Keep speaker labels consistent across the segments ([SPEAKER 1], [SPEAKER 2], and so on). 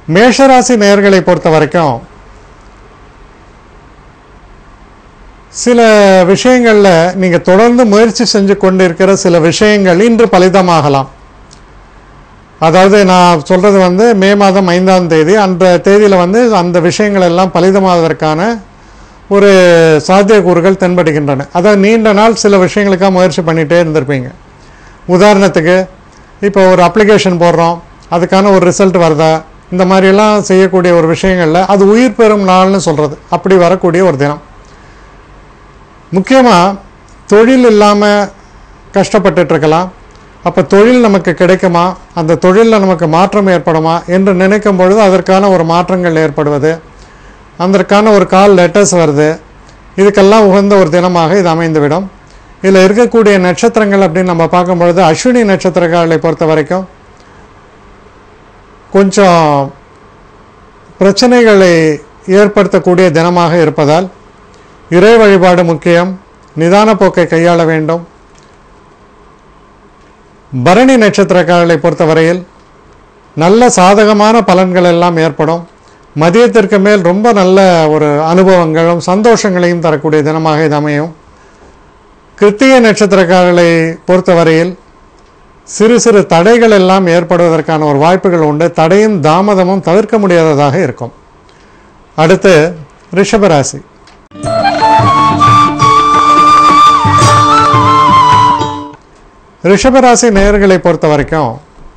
[SPEAKER 1] மேஷராசி நேயர்களை பொறுத்த வரைக்கும் சில விஷயங்களில் நீங்கள் தொடர்ந்து முயற்சி செஞ்சு கொண்டிருக்கிற சில விஷயங்கள் இன்று பலிதமாகலாம் அதாவது நான் சொல்கிறது வந்து மே மாதம் ஐந்தாம் தேதி அந்த தேதியில் வந்து அந்த விஷயங்கள் எல்லாம் பலிதமாவதற்கான ஒரு சாத்தியக்கூறுகள் தென்படுகின்றன அதாவது நீண்ட நாள் சில விஷயங்களுக்காக முயற்சி பண்ணிகிட்டே இருந்திருப்பீங்க உதாரணத்துக்கு இப்போ ஒரு அப்ளிகேஷன் போடுறோம் அதுக்கான ஒரு ரிசல்ட் வருதா இந்த மாதிரியெல்லாம் செய்யக்கூடிய ஒரு விஷயங்களில் அது உயிர் பெறும் நாள்னு சொல்கிறது அப்படி வரக்கூடிய ஒரு தினம் முக்கியமாக தொழில் இல்லாமல் கஷ்டப்பட்டுட்டு இருக்கலாம் அப்போ தொழில் நமக்கு கிடைக்குமா அந்த தொழிலில் நமக்கு மாற்றம் ஏற்படுமா என்று நினைக்கும் பொழுது அதற்கான ஒரு மாற்றங்கள் ஏற்படுவது அதற்கான ஒரு கால் லெட்டர்ஸ் வருது இதுக்கெல்லாம் உகந்த ஒரு தினமாக இது அமைந்துவிடும் இதில் இருக்கக்கூடிய நட்சத்திரங்கள் அப்படின்னு நம்ம பார்க்கும்பொழுது அஸ்வினி நட்சத்திரக்காரர்களை பொறுத்த வரைக்கும் கொஞ்சம் பிரச்சனைகளை ஏற்படுத்தக்கூடிய தினமாக இருப்பதால் இறை வழிபாடு முக்கியம் நிதான போக்கை கையாள வேண்டும் பரணி நட்சத்திரக்காரர்களை பொறுத்தவரையில் நல்ல சாதகமான பலன்கள் எல்லாம் ஏற்படும் மதியத்திற்கு மேல் ரொம்ப நல்ல ஒரு அனுபவங்களும் சந்தோஷங்களையும் தரக்கூடிய தினமாக இது அமையும் கிருத்திகை நட்சத்திரக்காரர்களை பொறுத்தவரையில் சிறு சிறு தடைகள் எல்லாம் ஏற்படுவதற்கான ஒரு வாய்ப்புகள் உண்டு தடையும் தாமதமும் தவிர்க்க முடியாததாக இருக்கும் அடுத்து ரிஷபராசி ரிஷபராசி நேயர்களை பொறுத்த வரைக்கும்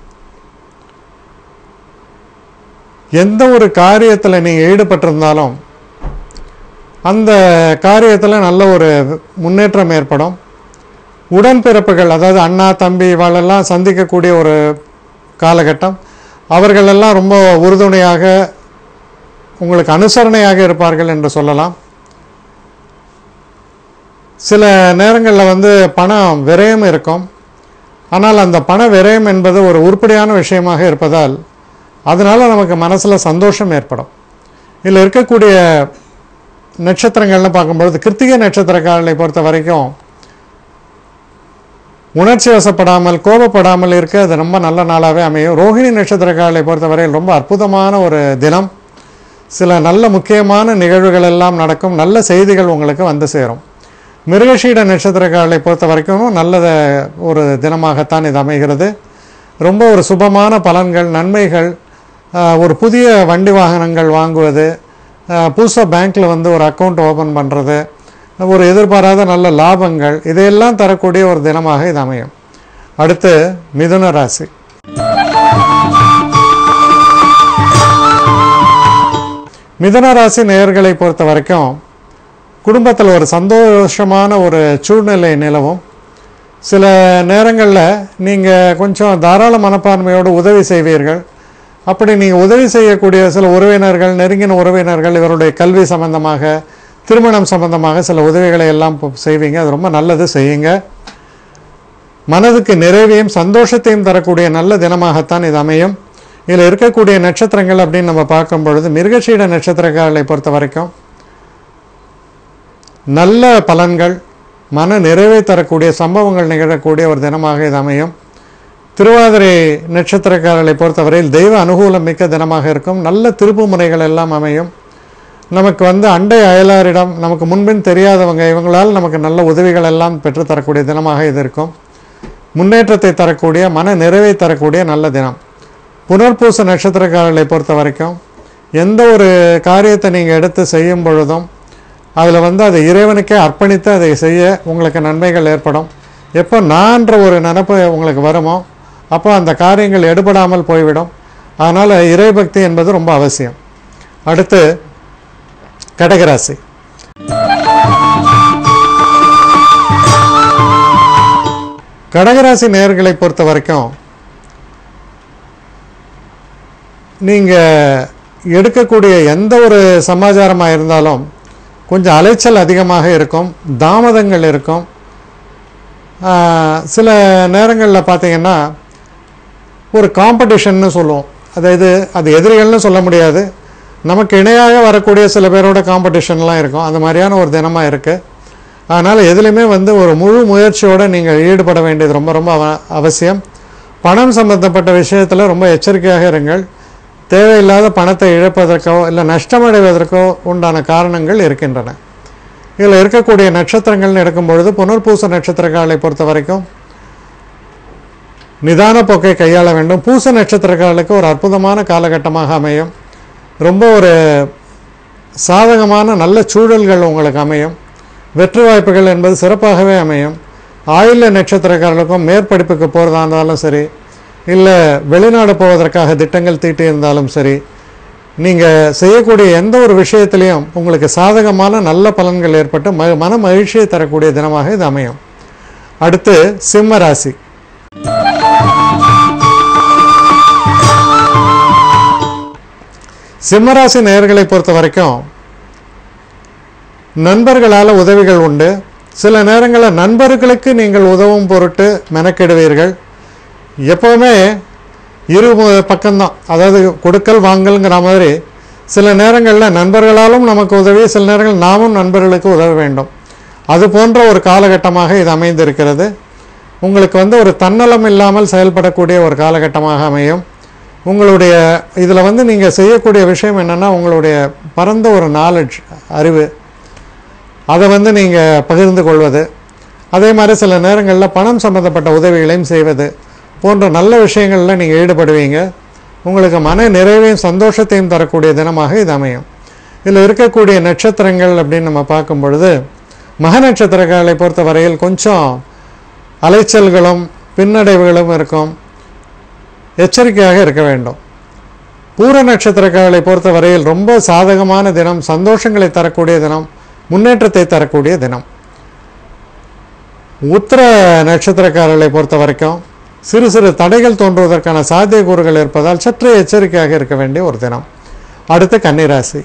[SPEAKER 1] எந்த ஒரு காரியத்தில் நீங்கள் ஈடுபட்டிருந்தாலும் அந்த காரியத்தில் நல்ல ஒரு முன்னேற்றம் ஏற்படும் உடன்பிறப்புகள் அதாவது அண்ணா தம்பி இவாளெல்லாம் சந்திக்கக்கூடிய ஒரு காலகட்டம் அவர்களெல்லாம் ரொம்ப உறுதுணையாக உங்களுக்கு அனுசரணையாக இருப்பார்கள் என்று சொல்லலாம் சில நேரங்களில் வந்து பணம் விரயம் இருக்கும் ஆனால் அந்த பண விரயம் என்பது ஒரு உருப்படியான விஷயமாக இருப்பதால் அதனால் நமக்கு மனசில் சந்தோஷம் ஏற்படும் இதில் இருக்கக்கூடிய நட்சத்திரங்கள்னு பார்க்கும்பொழுது கிருத்திகை நட்சத்திரக்காரர்களை பொறுத்த வரைக்கும் உணர்ச்சி வசப்படாமல் கோபப்படாமல் இருக்க அது ரொம்ப நல்ல நாளாகவே அமையும் ரோஹிணி நட்சத்திரக்காரர்களை பொறுத்தவரையில் ரொம்ப அற்புதமான ஒரு தினம் சில நல்ல முக்கியமான நிகழ்வுகள் எல்லாம் நடக்கும் நல்ல செய்திகள் உங்களுக்கு வந்து சேரும் மிருகஷீட நட்சத்திரக்காரர்களை பொறுத்த வரைக்கும் நல்ல ஒரு தினமாகத்தான் இது அமைகிறது ரொம்ப ஒரு சுபமான பலன்கள் நன்மைகள் ஆஹ், ஒரு புதிய வண்டி வாகனங்கள் வாங்குவது புதுசாக பேங்க்கில் வந்து ஒரு அக்கௌண்ட் ஓப்பன் பண்ணுறது ஒரு எதிர்பாராத நல்ல லாபங்கள் இதையெல்லாம் தரக்கூடிய ஒரு தினமாக இது அமையும் அடுத்து மிதுன ராசி மிதுன ராசி நேயர்களை பொறுத்த வரைக்கும் குடும்பத்தில் ஒரு சந்தோஷமான ஒரு சூழ்நிலை நிலவும் சில நேரங்களில் நீங்கள் கொஞ்சம் தாராள மனப்பான்மையோடு உதவி செய்வீர்கள் அப்படி நீங்கள் உதவி செய்யக்கூடிய சில உறவினர்கள் நெருங்கின உறவினர்கள் இவருடைய கல்வி சம்பந்தமாக திருமணம் சம்பந்தமாக சில உதவிகளை எல்லாம் ப- செய்வீங்க அது ரொம்ப நல்லது செய்யுங்க மனதுக்கு நிறைவையும் சந்தோஷத்தையும் தரக்கூடிய நல்ல தினமாகத்தான் இது அமையும் இதில் இருக்கக்கூடிய நட்சத்திரங்கள் அப்படின்னு நம்ம பார்க்கும் பொழுது மிருகஷீட நட்சத்திரக்காரர்களை பொறுத்த வரைக்கும் நல்ல பலன்கள் மன நிறைவை தரக்கூடிய சம்பவங்கள் நிகழக்கூடிய ஒரு தினமாக இது அமையும் திருவாதிரை நட்சத்திரக்காரர்களை பொறுத்தவரையில் தெய்வ அனுகூலம் மிக்க தினமாக இருக்கும் நல்ல திருப்பு முறைகள் எல்லாம் அமையும் நமக்கு வந்து அண்டை அயலாரிடம் நமக்கு முன்பின் தெரியாதவங்க இவங்களால் நமக்கு நல்ல உதவிகள் எல்லாம் பெற்றுத்தரக்கூடிய தினமாக இது இருக்கும் முன்னேற்றத்தை தரக்கூடிய மன நிறைவை தரக்கூடிய நல்ல தினம் புனர்பூச நட்சத்திரக்காரர்களை பொறுத்த வரைக்கும் எந்த ஒரு காரியத்தை நீங்கள் எடுத்து செய்யும் பொழுதும் அதில் வந்து அதை இறைவனுக்கே அர்ப்பணித்து அதை செய்ய உங்களுக்கு நன்மைகள் ஏற்படும் எப்போ நான்ற ஒரு நினப்பு உங்களுக்கு வருமோ அப்போ அந்த காரியங்கள் எடுபடாமல் போய்விடும் அதனால் இறைபக்தி என்பது ரொம்ப அவசியம் அடுத்து கடகராசி கடகராசி நேயர்களை பொறுத்த வரைக்கும் நீங்கள் எடுக்கக்கூடிய எந்த ஒரு சமாச்சாரமாக இருந்தாலும் கொஞ்சம் அலைச்சல் அதிகமாக இருக்கும் தாமதங்கள் இருக்கும் ஆஹ், சில நேரங்களில் பார்த்தீங்கன்னா ஒரு காம்படிஷன்னு சொல்லுவோம் அதாவது அது எதிரிகள்னு சொல்ல முடியாது நமக்கு இணையாக வரக்கூடிய சில பேரோட காம்படிஷன்லாம் இருக்கும் அந்த மாதிரியான ஒரு தினமாக இருக்குது அதனால் எதுலேயுமே வந்து ஒரு முழு முயற்சியோடு நீங்கள் ஈடுபட வேண்டியது ரொம்ப ரொம்ப அவ- அவசியம் பணம் சம்பந்தப்பட்ட விஷயத்தில் ரொம்ப எச்சரிக்கையாக இருங்கள் தேவையில்லாத பணத்தை இழப்பதற்கோ இல்லை நஷ்டமடைவதற்கோ உண்டான காரணங்கள் இருக்கின்றன இதில் இருக்கக்கூடிய நட்சத்திரங்கள்னு எடுக்கும் பொழுது புனர்பூச நட்சத்திரக்காலை பொறுத்த வரைக்கும் நிதான போக்கை கையாள வேண்டும் பூச நட்சத்திரக்காலுக்கு ஒரு அற்புதமான காலகட்டமாக அமையும் ரொம்ப ஒரு சாதகமான நல்ல சூழல்கள் உங்களுக்கு அமையும் வெற்றி வாய்ப்புகள் என்பது சிறப்பாகவே அமையும் ஆயுள்ய நட்சத்திரக்காரர்களுக்கும் மேற்படிப்புக்கு போகிறதா இருந்தாலும் சரி இல்லை வெளிநாடு போவதற்காக திட்டங்கள் தீட்டி இருந்தாலும் சரி நீங்கள் செய்யக்கூடிய எந்த ஒரு விஷயத்திலையும் உங்களுக்கு சாதகமான நல்ல பலன்கள் ஏற்பட்டு ம மன மகிழ்ச்சியை தரக்கூடிய தினமாக இது அமையும் அடுத்து சிம்ம ராசி சிம்மராசி நேயர்களை பொறுத்த வரைக்கும் நண்பர்களால் உதவிகள் உண்டு சில நேரங்களில் நண்பர்களுக்கு நீங்கள் உதவும் பொருட்டு மெனக்கெடுவீர்கள் எப்போவுமே இரு மு- பக்கம்தான் அதாவது கொடுக்கல் வாங்கல்ங்கிற மாதிரி சில நேரங்களில் நண்பர்களாலும் நமக்கு உதவி சில நேரங்கள் நாமும் நண்பர்களுக்கு உதவ வேண்டும் அது போன்ற ஒரு காலகட்டமாக இது அமைந்திருக்கிறது உங்களுக்கு வந்து ஒரு தன்னலம் இல்லாமல் செயல்படக்கூடிய ஒரு காலகட்டமாக அமையும் உங்களுடைய இதில் வந்து நீங்கள் செய்யக்கூடிய விஷயம் என்னென்னா உங்களுடைய பரந்த ஒரு நாலேஜ் அறிவு அதை வந்து நீங்கள் பகிர்ந்து கொள்வது அதே மாதிரி சில நேரங்களில் பணம் சம்பந்தப்பட்ட உதவிகளையும் செய்வது போன்ற நல்ல விஷயங்களில் நீங்கள் ஈடுபடுவீங்க உங்களுக்கு மன நிறைவையும் சந்தோஷத்தையும் தரக்கூடிய தினமாக இது அமையும் இதில் இருக்கக்கூடிய நட்சத்திரங்கள் அப்படின்னு நம்ம பார்க்கும் பொழுது மக நட்சத்திரங்களை பொறுத்த வரையில் கொஞ்சம் அலைச்சல்களும் பின்னடைவுகளும் இருக்கும் எச்சரிக்கையாக இருக்க வேண்டும் பூர நட்சத்திரக்காரர்களை பொறுத்த வரையில் ரொம்ப சாதகமான தினம் சந்தோஷங்களை தரக்கூடிய தினம் முன்னேற்றத்தை தரக்கூடிய தினம் உத்திர நட்சத்திரக்காரர்களை பொறுத்த வரைக்கும் சிறு சிறு தடைகள் தோன்றுவதற்கான சாத்தியக்கூறுகள் இருப்பதால் சற்று எச்சரிக்கையாக இருக்க வேண்டிய ஒரு தினம் அடுத்து கன்னிராசி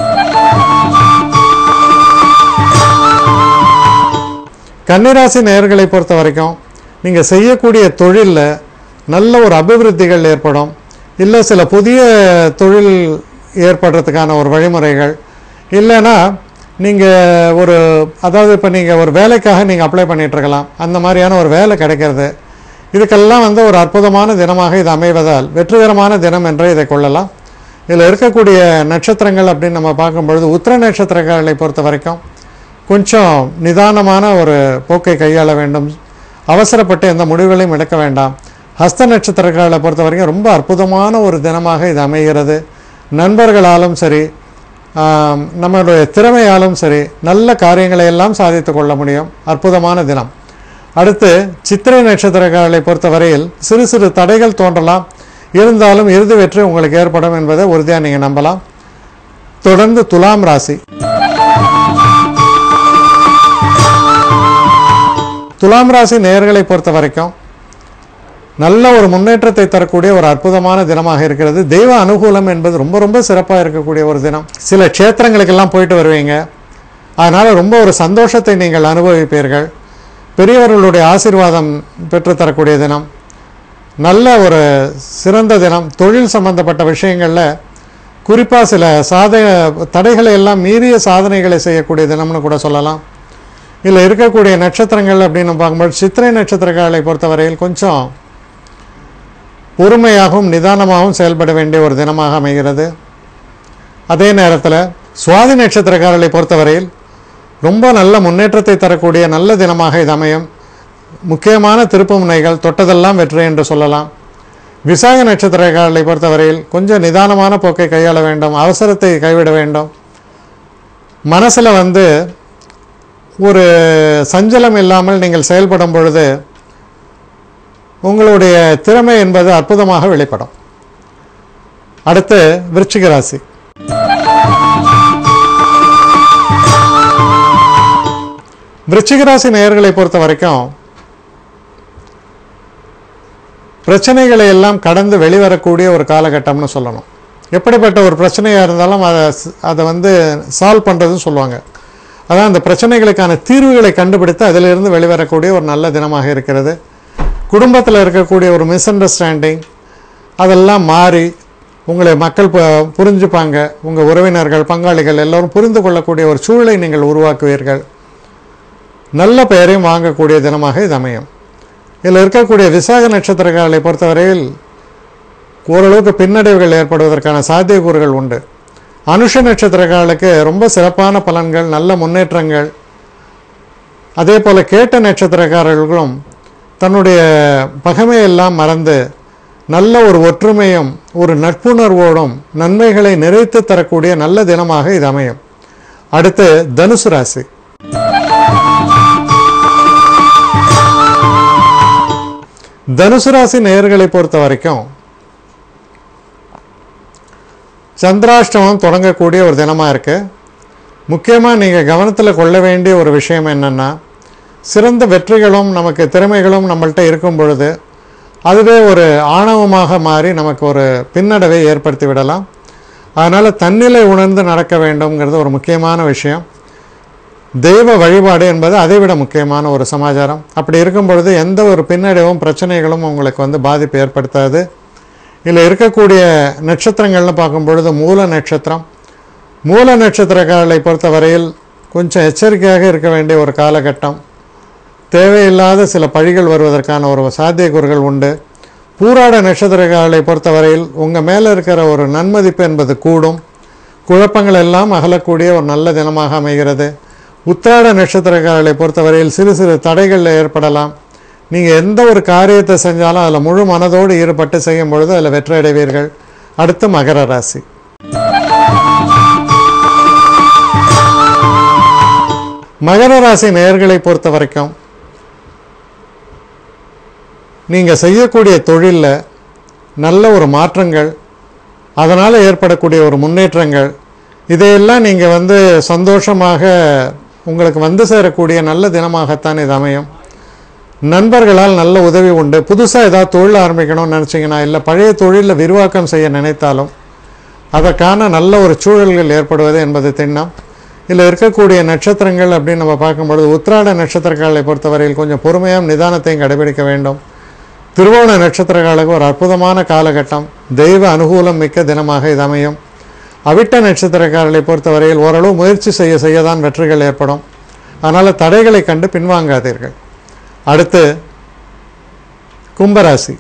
[SPEAKER 1] கன்னிராசி நேயர்களை பொறுத்த வரைக்கும் நீங்கள் செய்யக்கூடிய தொழிலில் நல்ல ஒரு அபிவிருத்திகள் ஏற்படும் இல்லை சில புதிய தொழில் ஏற்படுறதுக்கான ஒரு வழிமுறைகள் இல்லைன்னா நீங்கள் ஒரு அதாவது இப்போ நீங்கள் ஒரு வேலைக்காக நீங்கள் அப்ளை பண்ணிகிட்ருக்கலாம் அந்த மாதிரியான ஒரு வேலை கிடைக்கிறது இதுக்கெல்லாம் வந்து ஒரு அற்புதமான தினமாக இது அமைவதால் வெற்றிகரமான தினம் என்று இதை கொள்ளலாம் இதில் இருக்கக்கூடிய நட்சத்திரங்கள் அப்படின்னு நம்ம பார்க்கும்பொழுது உத்திர நட்சத்திரங்களை பொறுத்த வரைக்கும் கொஞ்சம் நிதானமான ஒரு போக்கை கையாள வேண்டும் அவசரப்பட்டு எந்த முடிவுகளையும் எடுக்க வேண்டாம் ஹஸ்த நட்சத்திரங்களை பொறுத்த வரைக்கும் ரொம்ப அற்புதமான ஒரு தினமாக இது அமைகிறது நண்பர்களாலும் சரி ஆம், நம்மளுடைய திறமையாலும் சரி நல்ல காரியங்களை எல்லாம் சாதித்து கொள்ள முடியும் அற்புதமான தினம் அடுத்து சித்திரை நட்சத்திரங்களை பொறுத்தவரையில் சிறு சிறு தடைகள் தோன்றலாம் இருந்தாலும் இறுதி வெற்றி உங்களுக்கு ஏற்படும் என்பதை உறுதியாக நீங்கள் நம்பலாம் தொடர்ந்து துலாம் ராசி துலாம் ராசி நேயர்களை பொறுத்த வரைக்கும் நல்ல ஒரு முன்னேற்றத்தை தரக்கூடிய ஒரு அற்புதமான தினமாக இருக்கிறது தெய்வ அனுகூலம் என்பது ரொம்ப ரொம்ப சிறப்பாக இருக்கக்கூடிய ஒரு தினம் சில க்ஷேத்திரங்களுக்கெல்லாம் போயிட்டு வருவீங்க அதனால் ரொம்ப ஒரு சந்தோஷத்தை நீங்கள் அனுபவிப்பீர்கள் பெரியவர்களுடைய ஆசீர்வாதம் பெற்றுத்தரக்கூடிய தினம் நல்ல ஒரு சிறந்த தினம் தொழில் சம்பந்தப்பட்ட விஷயங்களில் குறிப்பாக சில சாத தடைகளை எல்லாம் மீறிய சாதனைகளை செய்யக்கூடிய தினம்னு கூட சொல்லலாம் இதில் இருக்கக்கூடிய நட்சத்திரங்கள் அப்படின்னு பார்க்கும்போது சித்திரை நட்சத்திரங்களை பொறுத்தவரையில் கொஞ்சம் பொறுமையாகவும் நிதானமாகவும் செயல்பட வேண்டிய ஒரு தினமாக அமைகிறது அதே நேரத்தில் சுவாதி நட்சத்திரக்காரர்களை பொறுத்தவரையில் ரொம்ப நல்ல முன்னேற்றத்தை தரக்கூடிய நல்ல தினமாக இது அமையும் முக்கியமான திருப்பு முனைகள் தொட்டதெல்லாம் வெற்றி என்று சொல்லலாம் விசாக நட்சத்திரக்காரர்களை பொறுத்தவரையில் கொஞ்சம் நிதானமான போக்கை கையாள வேண்டும் அவசரத்தை கைவிட வேண்டும் மனசில் வந்து ஒரு சஞ்சலம் இல்லாமல் நீங்கள் செயல்படும் பொழுது உங்களுடைய திறமை என்பது அற்புதமாக வெளிப்படும் அடுத்து விருச்சிக ராசி விருச்சிக ராசி நேயர்களை பொறுத்த வரைக்கும் பிரச்சனைகளை எல்லாம் கடந்து வெளிவரக்கூடிய ஒரு காலகட்டம்னு சொல்லணும் எப்படிப்பட்ட ஒரு பிரச்சனையாக இருந்தாலும் அதை ஸ்- அதை வந்து சால்வ் பண்ணுறதுன்னு சொல்லுவாங்க அதான் அந்த பிரச்சனைகளுக்கான தீர்வுகளை கண்டுபிடித்து அதிலிருந்து வெளிவரக்கூடிய ஒரு நல்ல தினமாக இருக்கிறது குடும்பத்தில் இருக்கக்கூடிய ஒரு மிஸ் அண்டர்ஸ்டாண்டிங் அதெல்லாம் மாறி உங்களை மக்கள் பு- புரிஞ்சுப்பாங்க உங்கள் உறவினர்கள் பங்காளிகள் எல்லோரும் புரிந்து கொள்ளக்கூடிய ஒரு சூழலை நீங்கள் உருவாக்குவீர்கள் நல்ல பெயரையும் வாங்கக்கூடிய தினமாக இது அமையும் இதில் இருக்கக்கூடிய விசாக நட்சத்திரக்காரர்களை பொறுத்தவரையில் ஓரளவுக்கு பின்னடைவுகள் ஏற்படுவதற்கான சாத்தியக்கூறுகள் உண்டு அனுஷ நட்சத்திரக்காரர்களுக்கு ரொம்ப சிறப்பான பலன்கள் நல்ல முன்னேற்றங்கள் அதே போல் கேட்ட நட்சத்திரக்காரர்களும் தன்னுடைய பகைமையெல்லாம் மறந்து நல்ல ஒரு ஒற்றுமையும் ஒரு நட்புணர்வோடும் நன்மைகளை நிறைத்து தரக்கூடிய நல்ல தினமாக இது அமையும் அடுத்து தனுசு ராசி தனுசு ராசி நேயர்களை பொறுத்த வரைக்கும் சந்திராஷ்டமம் தொடங்கக்கூடிய ஒரு தினமாக இருக்கு முக்கியமாக நீங்கள் கவனத்தில் கொள்ள வேண்டிய ஒரு விஷயம் என்னென்னா சிறந்த வெற்றிகளும் நமக்கு திறமைகளும் நம்மள்ட்ட இருக்கும் பொழுது அதுவே ஒரு ஆணவமாக மாறி நமக்கு ஒரு பின்னடைவை ஏற்படுத்தி விடலாம் அதனால் தன்னிலை உணர்ந்து நடக்க வேண்டும்ங்கிறது ஒரு முக்கியமான விஷயம் தெய்வ வழிபாடு என்பது அதைவிட முக்கியமான ஒரு சமாச்சாரம் அப்படி இருக்கும் பொழுது எந்த ஒரு பின்னடைவும் பிரச்சனைகளும் உங்களுக்கு வந்து பாதிப்பு ஏற்படுத்தாது இதில் இருக்கக்கூடிய நட்சத்திரங்கள்னு பார்க்கும் பொழுது மூல நட்சத்திரம் மூல நட்சத்திரக்காரர்களை பொறுத்தவரையில் கொஞ்சம் எச்சரிக்கையாக இருக்க வேண்டிய ஒரு காலகட்டம் தேவையில்லாத சில பழிகள் வருவதற்கான ஒரு சாத்தியக்கூறுகள் உண்டு பூராட நட்சத்திரக்காரர்களை பொறுத்தவரையில் உங்கள் மேலே இருக்கிற ஒரு நன்மதிப்பு என்பது கூடும் குழப்பங்கள் எல்லாம் அகலக்கூடிய ஒரு நல்ல தினமாக அமைகிறது உத்திராட நட்சத்திரக்காரர்களை பொறுத்தவரையில் சிறு சிறு தடைகள் ஏற்படலாம் நீங்கள் எந்த ஒரு காரியத்தை செஞ்சாலும் அதில் முழு மனதோடு ஈடுபட்டு செய்யும் பொழுது அதில் வெற்றி அடைவீர்கள் அடுத்து மகர ராசி மகர ராசி நேயர்களை பொறுத்த வரைக்கும் நீங்கள் செய்யக்கூடிய தொழிலில் நல்ல ஒரு மாற்றங்கள் அதனால் ஏற்படக்கூடிய ஒரு முன்னேற்றங்கள் இதையெல்லாம் நீங்கள் வந்து சந்தோஷமாக உங்களுக்கு வந்து சேரக்கூடிய நல்ல தினமாகத்தான் இது அமையும் நண்பர்களால் நல்ல உதவி உண்டு புதுசாக ஏதாவது தொழில் ஆரம்பிக்கணும்னு நினச்சிங்கன்னா இல்லை பழைய தொழிலில் விரிவாக்கம் செய்ய நினைத்தாலும் அதற்கான நல்ல ஒரு சூழல்கள் ஏற்படுவது என்பது திண்ணம் இதில் இருக்கக்கூடிய நட்சத்திரங்கள் அப்படின்னு நம்ம பார்க்கும்பொழுது உத்திராட நட்சத்திரக்காரர்களை பொறுத்தவரையில் கொஞ்சம் பொறுமையும் நிதானத்தையும் கடைபிடிக்க வேண்டும் திருவோண நட்சத்திரக்காலுக்கு ஒரு அற்புதமான காலகட்டம் தெய்வ அனுகூலம் மிக்க தினமாக இது அமையும் அவிட்ட நட்சத்திரக்காரர்களை பொறுத்தவரையில் ஓரளவு முயற்சி செய்ய செய்ய தான் வெற்றிகள் ஏற்படும் அதனால் தடைகளை கண்டு பின்வாங்காதீர்கள் அடுத்து கும்பராசி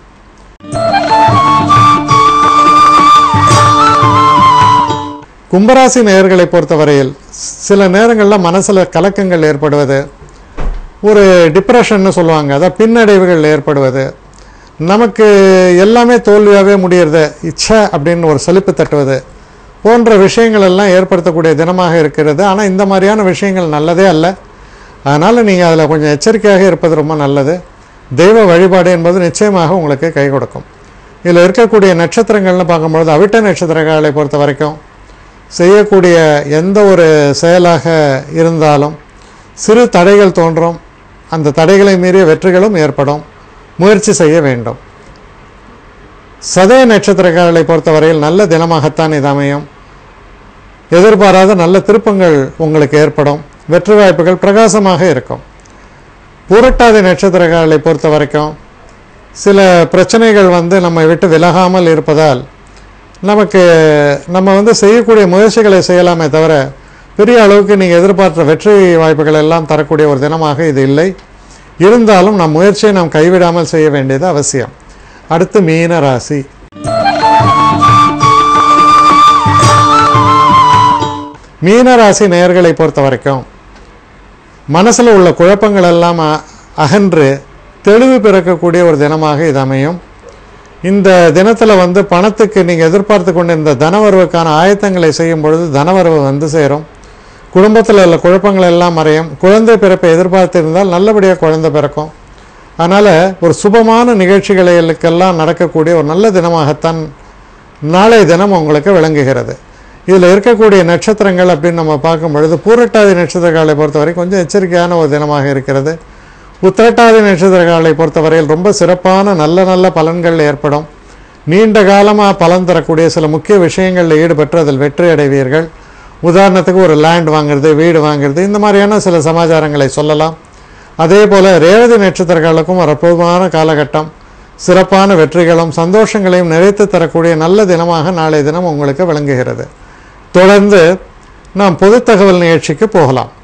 [SPEAKER 1] கும்பராசி நேயர்களை பொறுத்தவரையில் சில நேரங்களில் மனசில் கலக்கங்கள் ஏற்படுவது ஒரு டிப்ரெஷன்னு சொல்லுவாங்க அதாவது பின்னடைவுகள் ஏற்படுவது நமக்கு எல்லாமே தோல்வியாகவே முடியறது இச்சை அப்படின்னு ஒரு சலிப்பு தட்டுவது போன்ற விஷயங்கள் எல்லாம் ஏற்படுத்தக்கூடிய தினமாக இருக்கிறது ஆனால் இந்த மாதிரியான விஷயங்கள் நல்லதே அல்ல அதனால் நீங்கள் அதில் கொஞ்சம் எச்சரிக்கையாக இருப்பது ரொம்ப நல்லது தெய்வ வழிபாடு என்பது நிச்சயமாக உங்களுக்கு கை கொடுக்கும் இதில் இருக்கக்கூடிய நட்சத்திரங்கள்னு பார்க்கும்பொழுது அவிட்ட நட்சத்திரங்களை பொறுத்த வரைக்கும் செய்யக்கூடிய எந்த ஒரு செயலாக இருந்தாலும் சிறு தடைகள் தோன்றும் அந்த தடைகளை மீறிய வெற்றிகளும் ஏற்படும் முயற்சி செய்ய வேண்டும் சதய நட்சத்திரக்காரர்களை பொறுத்தவரையில் நல்ல தினமாகத்தான் இது அமையும் எதிர்பாராத நல்ல திருப்பங்கள் உங்களுக்கு ஏற்படும் வெற்றி வாய்ப்புகள் பிரகாசமாக இருக்கும் பூரட்டாதி நட்சத்திரக்காரர்களை பொறுத்த வரைக்கும் சில பிரச்சனைகள் வந்து நம்மை விட்டு விலகாமல் இருப்பதால் நமக்கு நம்ம வந்து செய்யக்கூடிய முயற்சிகளை செய்யலாமே தவிர பெரிய அளவுக்கு நீங்கள் எதிர்பார்த்த வெற்றி வாய்ப்புகள் எல்லாம் தரக்கூடிய ஒரு தினமாக இது இல்லை இருந்தாலும் நம் முயற்சியை நாம் கைவிடாமல் செய்ய வேண்டியது அவசியம் அடுத்து மீன ராசி மீன ராசி நேயர்களை பொறுத்த வரைக்கும் மனசில் உள்ள குழப்பங்கள் எல்லாம் அ- அகன்று தெளிவு பிறக்கக்கூடிய ஒரு தினமாக இது அமையும் இந்த தினத்தில் வந்து பணத்துக்கு நீங்கள் எதிர்பார்த்து கொண்டிருந்த தனவரவுக்கான ஆயத்தங்களை செய்யும் பொழுது தனவரவு வந்து சேரும் குடும்பத்தில் உள்ள குழப்பங்கள் எல்லாம் மறையும் குழந்தை பிறப்பை எதிர்பார்த்திருந்தால் நல்லபடியாக குழந்தை பிறக்கும் அதனால் ஒரு சுபமான நிகழ்ச்சிகளுக்கெல்லாம் நடக்கக்கூடிய ஒரு நல்ல தினமாகத்தான் நாளைய தினம் உங்களுக்கு விளங்குகிறது இதில் இருக்கக்கூடிய நட்சத்திரங்கள் அப்படின்னு நம்ம பார்க்கும் பொழுது பூரட்டாதி நட்சத்திரக்காலை பொறுத்தவரை கொஞ்சம் எச்சரிக்கையான ஒரு தினமாக இருக்கிறது உத்திரட்டாதி நட்சத்திரக்காலை பொறுத்தவரையில் ரொம்ப சிறப்பான நல்ல நல்ல பலன்கள் ஏற்படும் நீண்ட காலமாக பலன் தரக்கூடிய சில முக்கிய விஷயங்களில் ஈடுபட்டு அதில் வெற்றி அடைவீர்கள் உதாரணத்துக்கு ஒரு லேண்ட் வாங்குறது வீடு வாங்குறது இந்த மாதிரியான சில சமாச்சாரங்களை சொல்லலாம் அதே போல் ரேவதி நட்சத்திரங்களுக்கும் ஒரு அற்புதமான காலகட்டம் சிறப்பான வெற்றிகளும் சந்தோஷங்களையும் நிறைத்து தரக்கூடிய நல்ல தினமாக நாளைய தினம் உங்களுக்கு விளங்குகிறது தொடர்ந்து நாம் பொது தகவல் நிகழ்ச்சிக்கு போகலாம்